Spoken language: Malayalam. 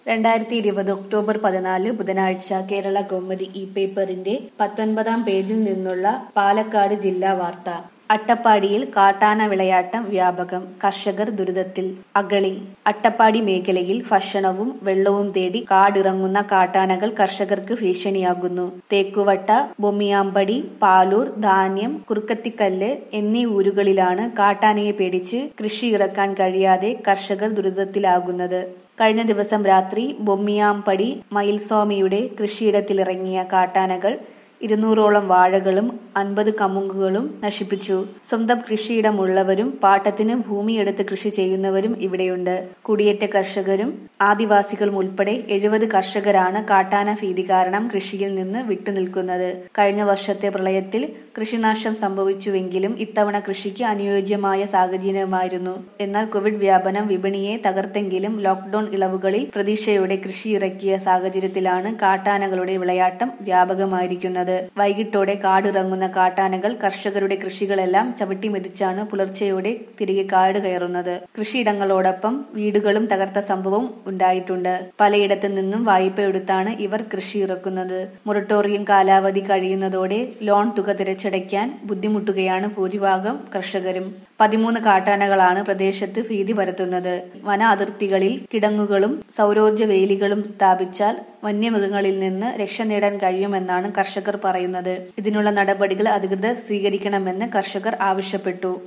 രണ്ടായിരത്തി ഇരുപത് ഒക്ടോബർ പതിനാല് ബുധനാഴ്ച കേരള കൗമുദി ഇ പേപ്പറിന്റെ പത്തൊൻപതാം പേജിൽ നിന്നുള്ള പാലക്കാട് ജില്ലാ വാർത്ത അട്ടപ്പാടിയിൽ കാട്ടാന വിളയാട്ടം വ്യാപകം കർഷകർ ദുരിതത്തിൽ അഗളി അട്ടപ്പാടി മേഖലയിൽ ഭക്ഷണവും വെള്ളവും തേടി കാടിറങ്ങുന്ന കാട്ടാനകൾ കർഷകർക്ക് ഭീഷണിയാകുന്നു തേക്കുവട്ട ബൊമ്മിയാമ്പടി പാലൂർ ധാന്യം കുറുക്കത്തിക്കല്ല് എന്നീ ഊരുകളിലാണ് കാട്ടാനയെ പേടിച്ച് കൃഷി ഇറക്കാൻ കഴിയാതെ കർഷകർ ദുരിതത്തിലാകുന്നത് കഴിഞ്ഞ ദിവസം രാത്രി ബൊമ്മിയാമ്പടി മയിൽസ്വാമിയുടെ കൃഷിയിടത്തിലിറങ്ങിയ കാട്ടാനകൾ ഇരുന്നൂറോളം വാഴകളും അൻപത് കമുങ്ങുകളും നശിപ്പിച്ചു സ്വന്തം കൃഷിയിടമുള്ളവരും പാട്ടത്തിന് ഭൂമിയെടുത്ത് കൃഷി ചെയ്യുന്നവരും ഇവിടെയുണ്ട് കുടിയേറ്റ കർഷകരും ആദിവാസികളും ഉൾപ്പെടെ എഴുപത് കർഷകരാണ് കാട്ടാന ഭീതി കാരണം കൃഷിയിൽ നിന്ന് വിട്ടുനിൽക്കുന്നത് കഴിഞ്ഞ വർഷത്തെ പ്രളയത്തിൽ കൃഷിനാശം സംഭവിച്ചുവെങ്കിലും ഇത്തവണ കൃഷിക്ക് അനുയോജ്യമായ സാഹചര്യമായിരുന്നു എന്നാൽ കോവിഡ് വ്യാപനം വിപണിയെ തകർത്തെങ്കിലും ലോക്ഡൌൺ ഇളവുകളിൽ പ്രതീക്ഷയോടെ കൃഷി ഇറക്കിയ സാഹചര്യത്തിലാണ് കാട്ടാനകളുടെ വിളയാട്ടം വ്യാപകമായിരിക്കുന്നത് വൈകിട്ടോടെ കാടിറങ്ങുന്ന കാട്ടാനകൾ കർഷകരുടെ കൃഷികളെല്ലാം ചവിട്ടിമെതിച്ചാണ് പുലർച്ചെയോടെ തിരികെ കാട് കയറുന്നത് കൃഷിയിടങ്ങളോടൊപ്പം വീടുകളും തകർത്ത സംഭവം ഉണ്ടായിട്ടുണ്ട് പലയിടത്തു നിന്നും വായ്പ എടുത്താണ് ഇവർ കൃഷി ഇറക്കുന്നത് മൊറട്ടോറിയം കാലാവധി കഴിയുന്നതോടെ ലോൺ തുക തിരച്ചടയ്ക്കാൻ ബുദ്ധിമുട്ടുകയാണ് ഭൂരിഭാഗം കർഷകരും പതിമൂന്ന് കാട്ടാനകളാണ് പ്രദേശത്ത് ഭീതി പരത്തുന്നത് വന അതിർത്തികളിൽ കിടങ്ങുകളും സൗരോർജ്ജ വേലികളും സ്ഥാപിച്ചാൽ വന്യമൃഗങ്ങളിൽ നിന്ന് രക്ഷ നേടാൻ കഴിയുമെന്നാണ് കർഷകർ പറയുന്നത് ഇതിനുള്ള നടപടികൾ അധികൃതർ സ്വീകരിക്കണമെന്ന് കർഷകർ ആവശ്യപ്പെട്ടു